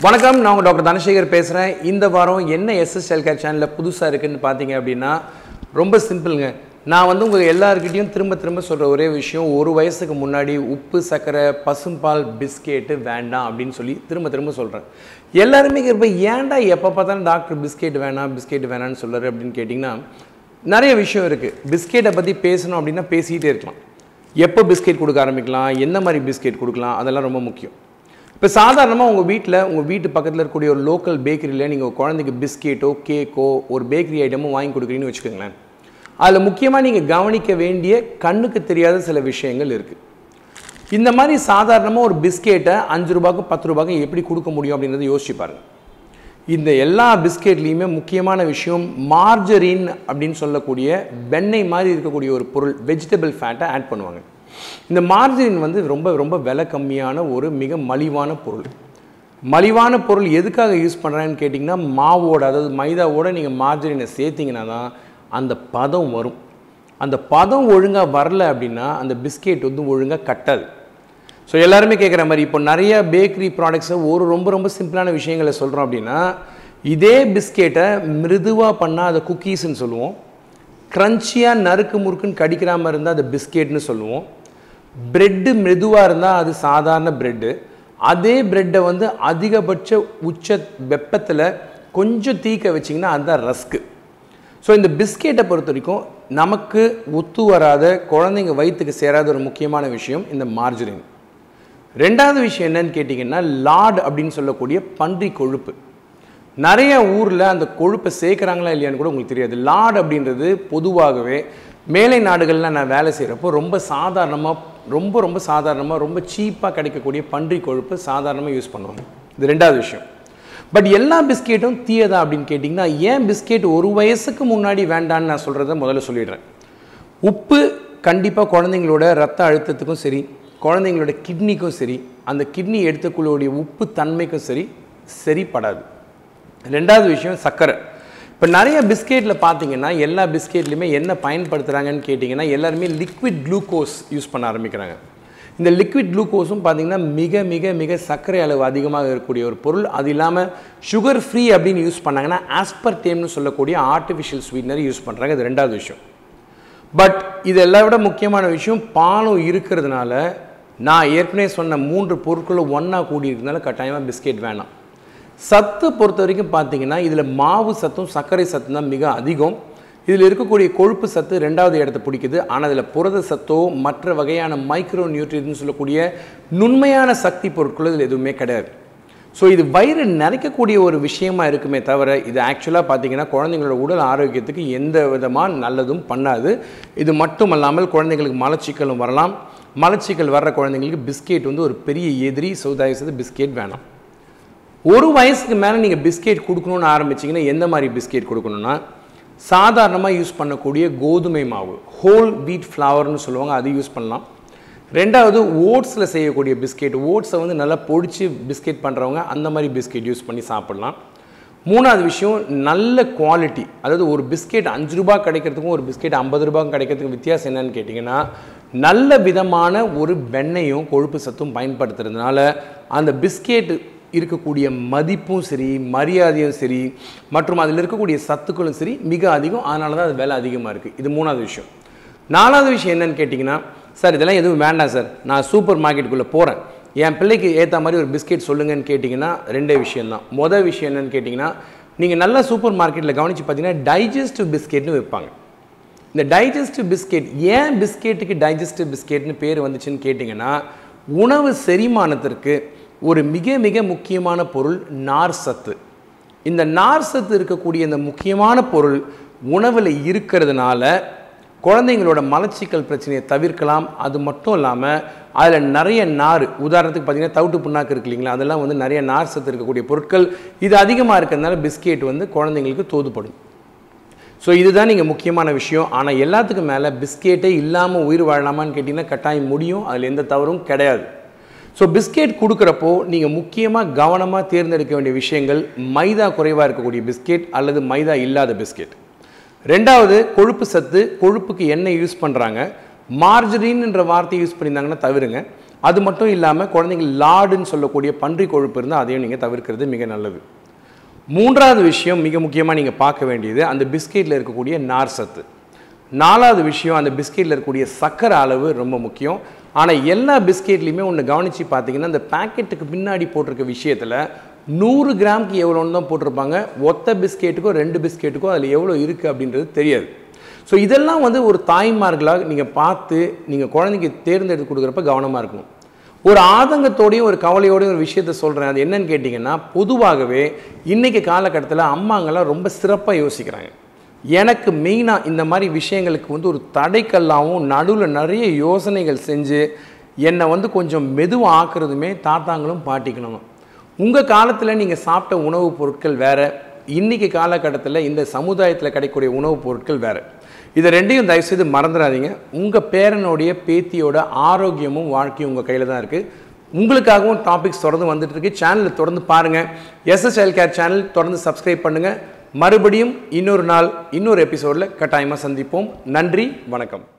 வணக்கம் நான் உங்கள் டாக்டர் தனசேகர் பேசுகிறேன் இந்த வாரம் என்ன எஸ்எஸ் கேர் சேனலில் புதுசாக இருக்குன்னு பார்த்தீங்க அப்படின்னா ரொம்ப சிம்பிளுங்க நான் வந்து உங்கள் எல்லாருக்கிட்டையும் திரும்ப திரும்ப சொல்கிற ஒரே விஷயம் ஒரு வயசுக்கு முன்னாடி உப்பு சர்க்கரை பசும்பால் பிஸ்கெட்டு வேண்டாம் அப்படின்னு சொல்லி திரும்ப திரும்ப சொல்கிறேன் எல்லாருமே இப்போ ஏன்டா எப்போ பார்த்தாலும் டாக்டர் பிஸ்கெட் வேணாம் பிஸ்கெட் வேணாம்னு சொல்கிறாரு அப்படின்னு கேட்டிங்கன்னா நிறைய விஷயம் இருக்குது பிஸ்கெட்டை பற்றி பேசணும் அப்படின்னா பேசிக்கிட்டே இருக்கலாம் எப்போ பிஸ்கெட் கொடுக்க ஆரம்பிக்கலாம் என்ன மாதிரி பிஸ்கெட் கொடுக்கலாம் அதெல்லாம் ரொம்ப முக்கியம் இப்போ சாதாரணமாக உங்கள் வீட்டில் உங்கள் வீட்டு பக்கத்தில் இருக்கக்கூடிய ஒரு லோக்கல் பேக்கரியில் நீங்கள் ஒரு குழந்தைக்கு பிஸ்கெட்டோ கேக்கோ ஒரு பேக்கரி ஐட்டமோ வாங்கி கொடுக்குறீங்கன்னு வச்சுக்கோங்களேன் அதில் முக்கியமாக நீங்கள் கவனிக்க வேண்டிய கண்ணுக்கு தெரியாத சில விஷயங்கள் இருக்குது இந்த மாதிரி சாதாரணமாக ஒரு பிஸ்கெட்டை அஞ்சு ரூபாய்க்கு பத்து ரூபாய்க்கு எப்படி கொடுக்க முடியும் அப்படின்றத யோசிச்சு பாருங்க இந்த எல்லா பிஸ்கெட்லேயுமே முக்கியமான விஷயம் மார்ஜரின் அப்படின்னு சொல்லக்கூடிய வெண்ணெய் மாதிரி இருக்கக்கூடிய ஒரு பொருள் வெஜிடபிள் ஃபேட்டை ஆட் பண்ணுவாங்க இந்த மார்ஜரின் வந்து ரொம்ப ரொம்ப விலை கம்மியான ஒரு மிக மலிவான பொருள் மலிவான பொருள் எதுக்காக யூஸ் பண்ணுறாங்கன்னு கேட்டிங்கன்னா மாவோட அதாவது மைதாவோட நீங்கள் மார்ஜரினை சேர்த்திங்கன்னா தான் அந்த பதம் வரும் அந்த பதம் ஒழுங்காக வரல அப்படின்னா அந்த பிஸ்கெட் வந்து ஒழுங்காக கட்டாது ஸோ எல்லாருமே கேட்குற மாதிரி இப்போ நிறைய பேக்கரி ப்ராடக்ட்ஸை ஒரு ரொம்ப ரொம்ப சிம்பிளான விஷயங்களை சொல்கிறோம் அப்படின்னா இதே பிஸ்கெட்டை மிருதுவாக பண்ணால் அதை குக்கீஸ்ன்னு சொல்லுவோம் க்ரன்ச்சியாக நறுக்கு முறுக்குன்னு கடிக்கிற மாதிரி இருந்தால் அது பிஸ்கெட்னு சொல்லுவோம் பிரெட்டு மெதுவாக இருந்தால் அது சாதாரண பிரெட்டு அதே பிரெட்டை வந்து அதிகபட்ச உச்ச வெப்பத்தில் கொஞ்சம் தீக்க வச்சிங்கன்னா அதுதான் ரஸ்க்கு ஸோ இந்த பிஸ்கெட்டை பொறுத்த வரைக்கும் நமக்கு ஒத்து வராத குழந்தைங்க வயிற்றுக்கு சேராத ஒரு முக்கியமான விஷயம் இந்த மார்ஜரின் ரெண்டாவது விஷயம் என்னன்னு கேட்டிங்கன்னா லாட் அப்படின்னு சொல்லக்கூடிய பன்றி கொழுப்பு நிறைய ஊரில் அந்த கொழுப்பை சேர்க்குறாங்களா இல்லையான்னு கூட உங்களுக்கு தெரியாது லாட் அப்படின்றது பொதுவாகவே மேலை நாடுகளில் நான் வேலை செய்கிறப்போ ரொம்ப சாதாரணமாக ரொம்ப ரொம்ப சாதாரணமாக ரொம்ப சீப்பாக கிடைக்கக்கூடிய பன்றி கொழுப்பு சாதாரணமாக யூஸ் பண்ணுவாங்க இது ரெண்டாவது விஷயம் பட் எல்லா பிஸ்கெட்டும் தீயதா அப்படின்னு கேட்டிங்கன்னா ஏன் பிஸ்கெட் ஒரு வயசுக்கு முன்னாடி வேண்டான்னு நான் சொல்கிறத முதல்ல சொல்லிடுறேன் உப்பு கண்டிப்பாக குழந்தைங்களோட ரத்த அழுத்தத்துக்கும் சரி குழந்தைங்களோட கிட்னிக்கும் சரி அந்த கிட்னி எடுத்துக்கொள்ளக்கூடிய உப்பு தன்மைக்கும் சரி சரிப்படாது ரெண்டாவது விஷயம் சர்க்கரை இப்போ நிறைய பிஸ்கெட்டில் பார்த்தீங்கன்னா எல்லா பிஸ்கெட்லையுமே என்ன பயன்படுத்துகிறாங்கன்னு கேட்டிங்கன்னா எல்லாருமே லிக்விட் குளுக்கோஸ் யூஸ் பண்ண ஆரம்பிக்கிறாங்க இந்த லிக்விட் குளுக்கோஸும் பார்த்தீங்கன்னா மிக மிக மிக சர்க்கரை அளவு அதிகமாக இருக்கக்கூடிய ஒரு பொருள் அது இல்லாமல் சுகர் ஃப்ரீ அப்படின்னு யூஸ் பண்ணாங்கன்னா ஆஸ்பர்டேம்னு சொல்லக்கூடிய ஆர்டிஃபிஷியல் ஸ்வீட்னர் யூஸ் பண்ணுறாங்க இது ரெண்டாவது விஷயம் பட் இது எல்லாம் விட முக்கியமான விஷயம் பாலும் இருக்கிறதுனால நான் ஏற்கனவே சொன்ன மூன்று பொருட்களும் ஒன்றா கூடி இருக்கிறதுனால கட்டாயமாக பிஸ்கெட் வேணாம் சத்து பொறுத்த வரைக்கும் பார்த்தீங்கன்னா இதில் மாவு சத்தும் சர்க்கரை சத்தும் தான் மிக அதிகம் இதில் இருக்கக்கூடிய கொழுப்பு சத்து ரெண்டாவது இடத்த பிடிக்குது ஆனால் இதில் புரத சத்தோ மற்ற வகையான மைக்ரோ நியூட்ரியன்ட்னு சொல்லக்கூடிய நுண்மையான சக்தி பொருட்களோ இதில் எதுவுமே கிடையாது ஸோ இது வயிறு நிறைக்கக்கூடிய ஒரு விஷயமா இருக்குமே தவிர இது ஆக்சுவலாக பார்த்தீங்கன்னா குழந்தைங்களோட உடல் ஆரோக்கியத்துக்கு எந்த விதமாக நல்லதும் பண்ணாது இது மட்டும் அல்லாமல் குழந்தைங்களுக்கு மலச்சிக்கலும் வரலாம் மலச்சிக்கல் வர்ற குழந்தைங்களுக்கு பிஸ்கெட் வந்து ஒரு பெரிய எதிரி ஸோ தயவு செய்து பிஸ்கெட் வேணாம் ஒரு வயசுக்கு மேலே நீங்கள் பிஸ்கெட் கொடுக்கணும்னு ஆரம்பிச்சிங்கன்னா எந்த மாதிரி பிஸ்கெட் கொடுக்கணும்னா சாதாரணமாக யூஸ் பண்ணக்கூடிய கோதுமை மாவு ஹோல் வீட் ஃப்ளவர்னு சொல்லுவாங்க அது யூஸ் பண்ணலாம் ரெண்டாவது ஓட்ஸில் செய்யக்கூடிய பிஸ்கெட் ஓட்ஸை வந்து நல்லா பொடிச்சு பிஸ்கெட் பண்ணுறவங்க அந்த மாதிரி பிஸ்கெட் யூஸ் பண்ணி சாப்பிட்லாம் மூணாவது விஷயம் நல்ல குவாலிட்டி அதாவது ஒரு பிஸ்கெட் அஞ்சு ரூபா கிடைக்கிறதுக்கும் ஒரு பிஸ்கெட் ஐம்பது ரூபாய்க்கும் கிடைக்கிறதுக்கும் வித்தியாசம் என்னன்னு கேட்டிங்கன்னா நல்ல விதமான ஒரு வெண்ணெயும் கொழுப்பு சத்தும் பயன்படுத்துறதுனால அந்த பிஸ்கெட் இருக்கக்கூடிய மதிப்பும் சரி மரியாதையும் சரி மற்றும் அதில் இருக்கக்கூடிய சத்துக்களும் சரி மிக அதிகம் அதனால தான் அது விலை அதிகமாக இருக்குது இது மூணாவது விஷயம் நாலாவது விஷயம் என்னன்னு கேட்டிங்கன்னா சார் இதெல்லாம் எதுவும் வேண்டாம் சார் நான் சூப்பர் மார்க்கெட்டுக்குள்ளே போகிறேன் என் பிள்ளைக்கு ஏற்ற மாதிரி ஒரு பிஸ்கெட் சொல்லுங்கன்னு கேட்டிங்கன்னா ரெண்டே விஷயம்தான் மொதல் விஷயம் என்னன்னு கேட்டிங்கன்னா நீங்கள் நல்லா சூப்பர் மார்க்கெட்டில் கவனித்து பார்த்தீங்கன்னா டைஜஸ்டிவ் பிஸ்கெட்னு வைப்பாங்க இந்த டைஜஸ்டிவ் பிஸ்கெட் ஏன் பிஸ்கெட்டுக்கு டைஜஸ்டிவ் பிஸ்கெட்னு பேர் வந்துச்சுன்னு கேட்டிங்கன்னா உணவு செரிமானத்திற்கு ஒரு மிக மிக முக்கியமான பொருள் நார் சத்து இந்த நார் சத்து இருக்கக்கூடிய இந்த முக்கியமான பொருள் உணவில் இருக்கிறதுனால குழந்தைங்களோட மலச்சிக்கல் பிரச்சனையை தவிர்க்கலாம் அது மட்டும் இல்லாமல் அதில் நிறைய நார் உதாரணத்துக்கு பார்த்தீங்கன்னா தவிட்டு புண்ணாக்கு இருக்கு இல்லைங்களா அதெல்லாம் வந்து நிறைய நார் சத்து இருக்கக்கூடிய பொருட்கள் இது அதிகமாக இருக்கிறதுனால பிஸ்கெட் வந்து குழந்தைங்களுக்கு தோதுப்படும் ஸோ இதுதான் நீங்கள் முக்கியமான விஷயம் ஆனால் எல்லாத்துக்கும் மேலே பிஸ்கெட்டே இல்லாமல் உயிர் வாழலாமான்னு கேட்டிங்கன்னா கட்டாயம் முடியும் அதில் எந்த தவறும் கிடையாது ஸோ பிஸ்கெட் கொடுக்குறப்போ நீங்கள் முக்கியமாக கவனமாக தேர்ந்தெடுக்க வேண்டிய விஷயங்கள் மைதா குறைவாக இருக்கக்கூடிய பிஸ்கெட் அல்லது மைதா இல்லாத பிஸ்கெட் ரெண்டாவது கொழுப்பு சத்து கொழுப்புக்கு எண்ணெய் யூஸ் பண்ணுறாங்க மார்ஜரின்ன்ற வார்த்தையை யூஸ் பண்ணியிருந்தாங்கன்னா தவிருங்க அது மட்டும் இல்லாமல் குழந்தைங்க லாடுன்னு சொல்லக்கூடிய பன்றி கொழுப்பு இருந்தால் அதையும் நீங்கள் தவிர்க்கிறது மிக நல்லது மூன்றாவது விஷயம் மிக முக்கியமாக நீங்கள் பார்க்க வேண்டியது அந்த பிஸ்கெட்டில் இருக்கக்கூடிய நார் சத்து நாலாவது விஷயம் அந்த பிஸ்கெட்டில் இருக்கக்கூடிய சக்கரை அளவு ரொம்ப முக்கியம் ஆனால் எல்லா பிஸ்கெட்லேயுமே ஒன்று கவனித்து பார்த்தீங்கன்னா அந்த பேக்கெட்டுக்கு பின்னாடி போட்டிருக்க விஷயத்தில் நூறு கிராமுக்கு எவ்வளோன்னு தான் போட்டிருப்பாங்க ஒத்த பிஸ்கெட்டுக்கோ ரெண்டு பிஸ்கெட்டுக்கோ அதில் எவ்வளோ இருக்குது அப்படின்றது தெரியாது ஸோ இதெல்லாம் வந்து ஒரு தாய்மார்களாக நீங்கள் பார்த்து நீங்கள் குழந்தைக்கு தேர்ந்தெடுத்து கொடுக்குறப்ப கவனமாக இருக்கணும் ஒரு ஆதங்கத்தோடையும் ஒரு கவலையோடையும் ஒரு விஷயத்த சொல்கிறேன் அது என்னன்னு கேட்டிங்கன்னா பொதுவாகவே இன்றைக்கி காலகட்டத்தில் அம்மாங்கெல்லாம் ரொம்ப சிறப்பாக யோசிக்கிறாங்க எனக்கு மெயினாக இந்த மாதிரி விஷயங்களுக்கு வந்து ஒரு தடைக்கல்லாகவும் நடுவில் நிறைய யோசனைகள் செஞ்சு என்னை வந்து கொஞ்சம் மெதுவாக ஆக்குறதுமே தாத்தாங்களும் பாட்டிக்கணும் உங்கள் காலத்தில் நீங்கள் சாப்பிட்ட உணவுப் பொருட்கள் வேறு இன்றைக்கி காலகட்டத்தில் இந்த சமுதாயத்தில் கிடைக்கக்கூடிய உணவுப் பொருட்கள் வேறு இதை ரெண்டையும் தயவுசெய்து மறந்துடாதீங்க உங்கள் பேரனுடைய பேத்தியோட ஆரோக்கியமும் வாழ்க்கையும் உங்கள் கையில் தான் இருக்குது உங்களுக்காகவும் டாபிக்ஸ் தொடர்ந்து வந்துட்டு இருக்கு சேனலை தொடர்ந்து பாருங்கள் எஸ்எஸ்எல் கேர் சேனல் தொடர்ந்து சப்ஸ்கிரைப் பண்ணுங்கள் மறுபடியும் இன்னொரு நாள் இன்னொரு எபிசோடில் கட்டாயமாக சந்திப்போம் நன்றி வணக்கம்